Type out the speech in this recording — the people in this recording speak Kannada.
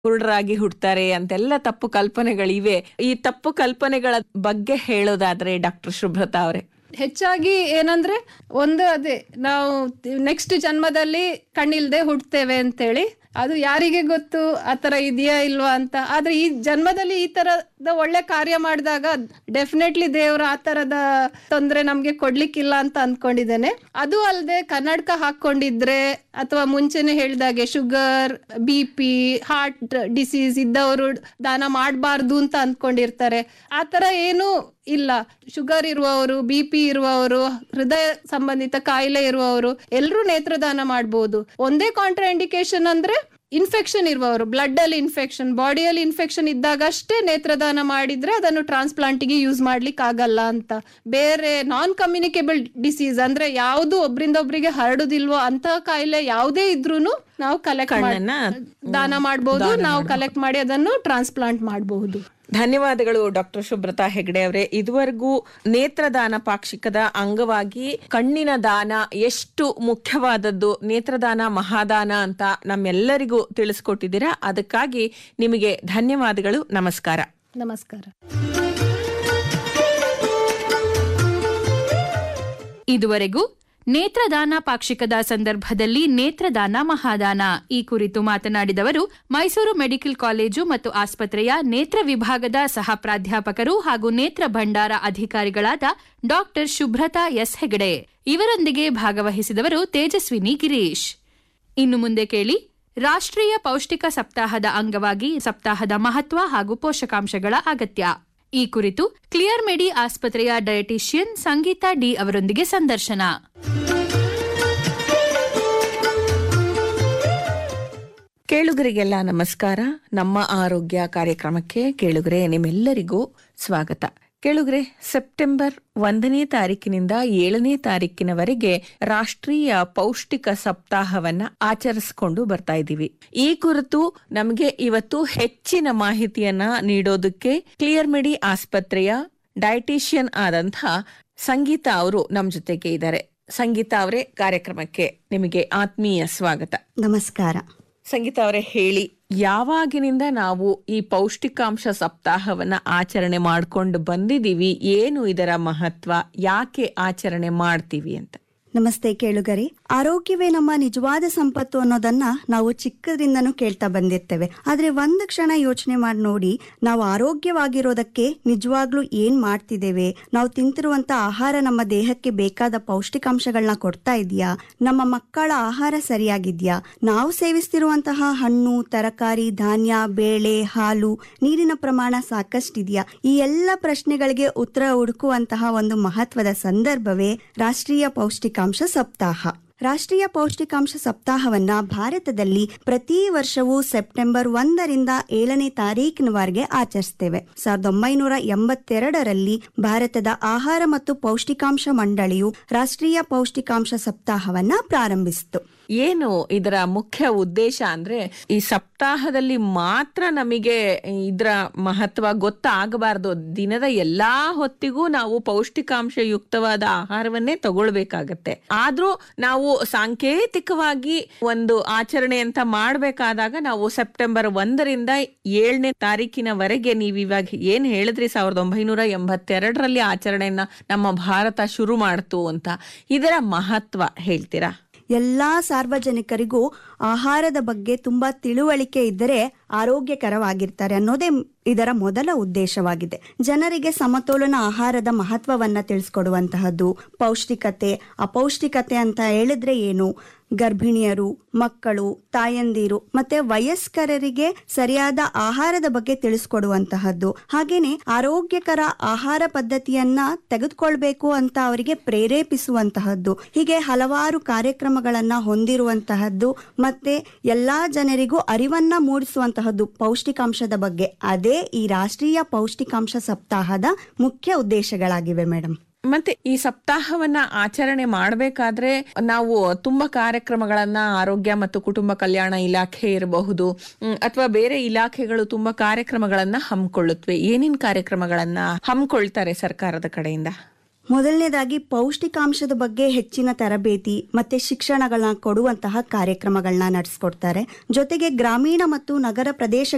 ಕುರುಡರಾಗಿ ಹುಡ್ತಾರೆ ಅಂತೆಲ್ಲ ತಪ್ಪು ಕಲ್ಪನೆಗಳಿವೆ ಈ ತಪ್ಪು ಕಲ್ಪನೆಗಳ ಬಗ್ಗೆ ಹೇಳೋದಾದ್ರೆ ಡಾಕ್ಟರ್ ಶುಭ್ರತಾ ಅವರೇ ಹೆಚ್ಚಾಗಿ ಏನಂದ್ರೆ ಒಂದು ಅದೇ ನಾವು ನೆಕ್ಸ್ಟ್ ಜನ್ಮದಲ್ಲಿ ಕಣ್ಣಿಲ್ದೆ ಹುಡ್ತೇವೆ ಅಂತೇಳಿ ಅದು ಯಾರಿಗೆ ಗೊತ್ತು ಆ ಥರ ಇದೆಯಾ ಇಲ್ವಾ ಅಂತ ಆದ್ರೆ ಈ ಜನ್ಮದಲ್ಲಿ ಈ ತರದ ಒಳ್ಳೆ ಕಾರ್ಯ ಮಾಡಿದಾಗ ಡೆಫಿನೆಟ್ಲಿ ದೇವ್ರು ಆ ತರದ ತೊಂದರೆ ನಮ್ಗೆ ಕೊಡ್ಲಿಕ್ಕಿಲ್ಲ ಅಂತ ಅಂದ್ಕೊಂಡಿದ್ದೇನೆ ಅದು ಅಲ್ಲದೆ ಕನ್ನಡಕ ಹಾಕೊಂಡಿದ್ರೆ ಅಥವಾ ಮುಂಚೆನೆ ಹೇಳ್ದಾಗೆ sugar B P heart disease ಇದ್ದವರು ದಾನ ಮಾಡಬಾರ್ದು ಅಂತ ಅಂದ್ಕೊಂಡಿರ್ತಾರೆ ಆ ಥರ ಏನು ಇಲ್ಲ ಶುಗರ್ ಇರುವವರು ಬಿ ಪಿ ಇರುವವರು ಹೃದಯ ಸಂಬಂಧಿತ ಕಾಯಿಲೆ ಇರುವವರು ಎಲ್ಲರೂ ನೇತ್ರದಾನ ಮಾಡಬಹುದು ಒಂದೇ ಕಾಂಟ್ರಾ ಇಂಡಿಕೇಶನ್ ಅಂದ್ರೆ ಇನ್ಫೆಕ್ಷನ್ ಇರುವವರು ಬ್ಲಡ್ ಅಲ್ಲಿ ಇನ್ಫೆಕ್ಷನ್ ಬಾಡಿಯಲ್ಲಿ ಇನ್ಫೆಕ್ಷನ್ ಇದ್ದಾಗ ಅಷ್ಟೇ ನೇತ್ರದಾನ ಮಾಡಿದ್ರೆ ಅದನ್ನು ಟ್ರಾನ್ಸ್ಪ್ಲಾಂಟಿಗೆ ಯೂಸ್ ಮಾಡ್ಲಿಕ್ಕೆ ಆಗಲ್ಲ ಅಂತ ಬೇರೆ ನಾನ್ ಕಮ್ಯುನಿಕೇಬಲ್ ಡಿಸೀಸ್ ಅಂದ್ರೆ ಯಾವುದು ಒಬ್ರಿಂದ ಒಬ್ರಿಗೆ ಹರಡುದಿಲ್ವೋ ಅಂತಹ ಕಾಯಿಲೆ ಯಾವುದೇ ಇದ್ರೂನು ನಾವು ಕಲೆಕ್ಟ್ ಕಣ್ಣನ್ನ, ದಾನ ಮಾಡಬಹುದು ನಾವು ಕಲೆಕ್ಟ್ ಮಾಡಿ ಅದನ್ನು ಟ್ರಾನ್ಸ್ಪ್ಲಾಂಟ್ ಮಾಡಬಹುದು ಧನ್ಯವಾದಗಳು ಡಾಕ್ಟರ್ ಶುಭ್ರತಾ ಹೆಗಡೆ ಅವರೇ ಇದುವರೆಗೂ ನೇತ್ರದಾನ ಪಾಕ್ಷಿಕದ ಅಂಗವಾಗಿ ಕಣ್ಣಿನ ದಾನ ಎಷ್ಟು ಮುಖ್ಯವಾದದ್ದು ನೇತ್ರದಾನ ಮಹಾದಾನ ಅಂತ ನಮ್ಮೆಲ್ಲರಿಗೂ ತಿಳಿಸ್ಕೊಟ್ಟಿದ್ದೀರಾ ಅದಕ್ಕಾಗಿ ನಿಮಗೆ ಧನ್ಯವಾದಗಳು ನಮಸ್ಕಾರ ನಮಸ್ಕಾರ ಇದುವರೆಗೂ ನೇತ್ರದಾನ ಪಾಕ್ಷಿಕದ ಸಂದರ್ಭದಲ್ಲಿ ನೇತ್ರದಾನ ಮಹಾದಾನ ಈ ಕುರಿತು ಮಾತನಾಡಿದವರು ಮೈಸೂರು ಮೆಡಿಕಲ್ ಕಾಲೇಜು ಮತ್ತು ಆಸ್ಪತ್ರೆಯ ನೇತ್ರ ವಿಭಾಗದ ಸಹ ಪ್ರಾಧ್ಯಾಪಕರು ಹಾಗೂ ನೇತ್ರ ಭಂಡಾರ ಅಧಿಕಾರಿಗಳಾದ ಡಾಕ್ಟರ್ ಶುಭ್ರತಾ ಎಸ್ ಹೆಗಡೆ ಇವರೊಂದಿಗೆ ಭಾಗವಹಿಸಿದವರು ತೇಜಸ್ವಿನಿ ಗಿರೀಶ್ ಇನ್ನು ಮುಂದೆ ಕೇಳಿ ರಾಷ್ಟ್ರೀಯ ಪೌಷ್ಟಿಕ ಸಪ್ತಾಹದ ಅಂಗವಾಗಿ ಸಪ್ತಾಹದ ಮಹತ್ವ ಹಾಗೂ ಪೋಷಕಾಂಶಗಳ ಅಗತ್ಯ ಈ ಕುರಿತು ಕ್ಲಿಯರ್ ಮೆಡಿ ಆಸ್ಪತ್ರೆಯ ಡಯಟಿಷಿಯನ್ ಸಂಗೀತಾ ಡಿ ಅವರೊಂದಿಗೆ ಸಂದರ್ಶನ ಕೇಳುಗರಿಗೆಲ್ಲ ನಮಸ್ಕಾರ ನಮ್ಮ ಆರೋಗ್ಯ ಕಾರ್ಯಕ್ರಮಕ್ಕೆ ಕೇಳುಗರೆ ನಿಮ್ಮೆಲ್ಲರಿಗೂ ಸ್ವಾಗತ ಕೇಳುಗರೆ ಸೆಪ್ಟೆಂಬರ್ ಒಂದನೇ ತಾರೀಕಿನಿಂದ ಏಳನೇ ತಾರೀಕಿನವರೆಗೆ ರಾಷ್ಟ್ರೀಯ ಪೌಷ್ಟಿಕ ಸಪ್ತಾಹವನ್ನ ಆಚರಿಸಿಕೊಂಡು ಬರ್ತಾ ಇದ್ದೀವಿ ಈ ಕುರಿತು ನಮಗೆ ಇವತ್ತು ಹೆಚ್ಚಿನ ಮಾಹಿತಿಯನ್ನ ನೀಡೋದಕ್ಕೆ ಕ್ಲಿಯರ್ ಮೆಡಿ ಆಸ್ಪತ್ರೆಯ ಡಯಟಿಷಿಯನ್ ಆದಂಥ ಸಂಗೀತಾ ಅವರು ನಮ್ಮ ಜೊತೆಗೆ ಇದ್ದಾರೆ ಸಂಗೀತಾ ಅವರೇ ಕಾರ್ಯಕ್ರಮಕ್ಕೆ ನಿಮಗೆ ಆತ್ಮೀಯ ಸ್ವಾಗತ ನಮಸ್ಕಾರ ಸಂಗೀತ ಅವರೇ ಹೇಳಿ ಯಾವಾಗಿನಿಂದ ನಾವು ಈ ಪೌಷ್ಟಿಕಾಂಶ ಸಪ್ತಾಹವನ್ನ ಆಚರಣೆ ಮಾಡ್ಕೊಂಡು ಬಂದಿದೀವಿ ಏನು ಇದರ ಮಹತ್ವ ಯಾಕೆ ಆಚರಣೆ ಮಾಡ್ತೀವಿ ಅಂತ ನಮಸ್ತೆ ಕೇಳುಗರಿ ಆರೋಗ್ಯವೇ ನಮ್ಮ ನಿಜವಾದ ಸಂಪತ್ತು ಅನ್ನೋದನ್ನ ನಾವು ಚಿಕ್ಕದ್ರಿಂದನೂ ಕೇಳ್ತಾ ಬಂದಿರ್ತೇವೆ ಆದ್ರೆ ಒಂದು ಕ್ಷಣ ಯೋಚನೆ ಮಾಡಿ ನೋಡಿ ನಾವು ಆರೋಗ್ಯವಾಗಿರೋದಕ್ಕೆ ನಿಜವಾಗ್ಲೂ ಏನ್ ಮಾಡ್ತಿದ್ದೇವೆ ನಾವು ತಿಂತಿರುವಂತ ಆಹಾರ ನಮ್ಮ ದೇಹಕ್ಕೆ ಬೇಕಾದ ಪೌಷ್ಟಿಕಾಂಶಗಳನ್ನ ಕೊಡ್ತಾ ಇದೆಯಾ ನಮ್ಮ ಮಕ್ಕಳ ಆಹಾರ ಸರಿಯಾಗಿದ್ಯಾ ನಾವು ಸೇವಿಸ್ತಿರುವಂತಹ ಹಣ್ಣು ತರಕಾರಿ ಧಾನ್ಯ ಬೇಳೆ ಹಾಲು ನೀರಿನ ಪ್ರಮಾಣ ಸಾಕಷ್ಟಿದೆಯಾ ಈ ಎಲ್ಲ ಪ್ರಶ್ನೆಗಳಿಗೆ ಉತ್ತರ ಹುಡುಕುವಂತಹ ಒಂದು ಮಹತ್ವದ ಸಂದರ್ಭವೇ ರಾಷ್ಟ್ರೀಯ ಪೌಷ್ಟಿಕಾಂಶ ಸಪ್ತಾಹ ರಾಷ್ಟ್ರೀಯ ಪೌಷ್ಟಿಕಾಂಶ ಸಪ್ತಾಹವನ್ನ ಭಾರತದಲ್ಲಿ ಪ್ರತಿ ವರ್ಷವೂ ಸೆಪ್ಟೆಂಬರ್ ಒಂದರಿಂದ ಏಳನೇ ತಾರೀಕಿನವರೆಗೆ ಆಚರಿಸ್ತೇವೆ ಸಾವಿರದ ಒಂಬೈನೂರ ಎಂಬತ್ತೆರಡರಲ್ಲಿ ಭಾರತದ ಆಹಾರ ಮತ್ತು ಪೌಷ್ಟಿಕಾಂಶ ಮಂಡಳಿಯು ರಾಷ್ಟ್ರೀಯ ಪೌಷ್ಟಿಕಾಂಶ ಸಪ್ತಾಹವನ್ನ ಪ್ರಾರಂಭಿಸಿತು ಏನು ಇದರ ಮುಖ್ಯ ಉದ್ದೇಶ ಅಂದ್ರೆ ಈ ಸಪ್ತಾಹದಲ್ಲಿ ಮಾತ್ರ ನಮಗೆ ಇದರ ಮಹತ್ವ ಗೊತ್ತಾಗಬಾರ್ದು ದಿನದ ಎಲ್ಲಾ ಹೊತ್ತಿಗೂ ನಾವು ಪೌಷ್ಟಿಕಾಂಶ ಯುಕ್ತವಾದ ಆಹಾರವನ್ನೇ ತಗೊಳ್ಬೇಕಾಗತ್ತೆ ಆದ್ರೂ ನಾವು ಸಾಂಕೇತಿಕವಾಗಿ ಒಂದು ಆಚರಣೆ ಅಂತ ಮಾಡ್ಬೇಕಾದಾಗ ನಾವು ಸೆಪ್ಟೆಂಬರ್ ಒಂದರಿಂದ ಏಳನೇ ತಾರೀಕಿನವರೆಗೆ ನೀವು ಇವಾಗ ಏನ್ ಹೇಳಿದ್ರಿ ಸಾವಿರದ ಒಂಬೈನೂರ ಎಂಬತ್ತೆರಡರಲ್ಲಿ ಆಚರಣೆಯನ್ನ ನಮ್ಮ ಭಾರತ ಶುರು ಮಾಡ್ತು ಅಂತ ಇದರ ಮಹತ್ವ ಹೇಳ್ತೀರಾ ಎಲ್ಲಾ ಸಾರ್ವಜನಿಕರಿಗೂ ಆಹಾರದ ಬಗ್ಗೆ ತುಂಬಾ ತಿಳುವಳಿಕೆ ಇದ್ದರೆ ಆರೋಗ್ಯಕರವಾಗಿರ್ತಾರೆ ಅನ್ನೋದೇ ಇದರ ಮೊದಲ ಉದ್ದೇಶವಾಗಿದೆ ಜನರಿಗೆ ಸಮತೋಲನ ಆಹಾರದ ಮಹತ್ವವನ್ನ ತಿಳಿಸ್ಕೊಡುವಂತಹದ್ದು ಪೌಷ್ಟಿಕತೆ ಅಪೌಷ್ಟಿಕತೆ ಅಂತ ಹೇಳಿದ್ರೆ ಏನು ಗರ್ಭಿಣಿಯರು ಮಕ್ಕಳು ತಾಯಂದಿರು ಮತ್ತೆ ವಯಸ್ಕರರಿಗೆ ಸರಿಯಾದ ಆಹಾರದ ಬಗ್ಗೆ ತಿಳಿಸ್ಕೊಡುವಂತಹದ್ದು ಹಾಗೇನೆ ಆರೋಗ್ಯಕರ ಆಹಾರ ಪದ್ಧತಿಯನ್ನ ತೆಗೆದುಕೊಳ್ಬೇಕು ಅಂತ ಅವರಿಗೆ ಪ್ರೇರೇಪಿಸುವಂತಹದ್ದು ಹೀಗೆ ಹಲವಾರು ಕಾರ್ಯಕ್ರಮಗಳನ್ನ ಹೊಂದಿರುವಂತಹದ್ದು ಮತ್ತೆ ಎಲ್ಲಾ ಜನರಿಗೂ ಅರಿವನ್ನ ಮೂಡಿಸುವಂತಹದ್ದು ಪೌಷ್ಟಿಕಾಂಶದ ಬಗ್ಗೆ ಅದೇ ಈ ರಾಷ್ಟ್ರೀಯ ಪೌಷ್ಟಿಕಾಂಶ ಸಪ್ತಾಹದ ಮುಖ್ಯ ಉದ್ದೇಶಗಳಾಗಿವೆ ಮೇಡಮ್ ಮತ್ತೆ ಈ ಸಪ್ತಾಹವನ್ನ ಆಚರಣೆ ಮಾಡಬೇಕಾದ್ರೆ ನಾವು ತುಂಬಾ ಕಾರ್ಯಕ್ರಮಗಳನ್ನ ಆರೋಗ್ಯ ಮತ್ತು ಕುಟುಂಬ ಕಲ್ಯಾಣ ಇಲಾಖೆ ಇರಬಹುದು ಅಥವಾ ಬೇರೆ ಇಲಾಖೆಗಳು ತುಂಬಾ ಕಾರ್ಯಕ್ರಮಗಳನ್ನ ಹಮ್ಮಿಕೊಳ್ಳುತ್ತವೆ ಏನೇನ್ ಕಾರ್ಯಕ್ರಮಗಳನ್ನ ಹಮ್ಮಿಕೊಳ್ತಾರೆ ಸರ್ಕಾರದ ಕಡೆಯಿಂದ ಮೊದಲನೇದಾಗಿ ಪೌಷ್ಟಿಕಾಂಶದ ಬಗ್ಗೆ ಹೆಚ್ಚಿನ ತರಬೇತಿ ಮತ್ತೆ ಶಿಕ್ಷಣಗಳನ್ನ ಕೊಡುವಂತಹ ಕಾರ್ಯಕ್ರಮಗಳನ್ನ ನಡೆಸ್ಕೊಡ್ತಾರೆ ಜೊತೆಗೆ ಗ್ರಾಮೀಣ ಮತ್ತು ನಗರ ಪ್ರದೇಶ